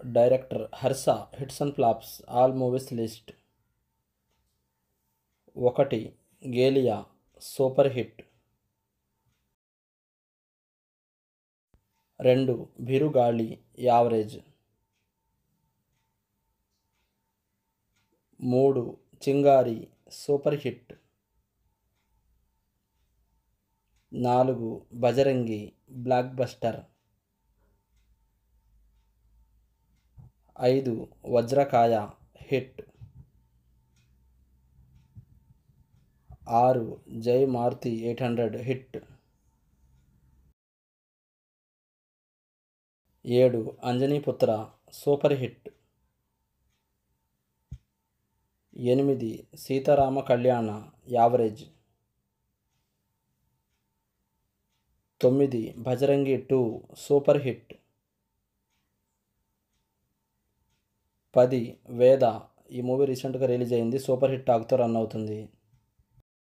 director Harsha hits and flops all movies list ఒకటి గేలియా super hit రెండు బిరుగాళి యావరేజ్ మూడు చింగారి సూపర్ హిట్ నాలుగు బజరంగి బ్లాక్ బస్టర్ ఐదు వజ్రకాయ హిట్ ఆరు జై మారుతి ఎయిట్ హండ్రెడ్ హిట్ ఏడు అంజనీపుత్ర సూపర్ హిట్ ఎనిమిది సీతారామ కళ్యాణ యావరేజ్ తొమ్మిది భజరంగి టూ సూపర్ హిట్ పది వేద ఈ మూవీ రీసెంట్గా రిలీజ్ అయింది సూపర్ హిట్ టాక్తో రన్ అవుతుంది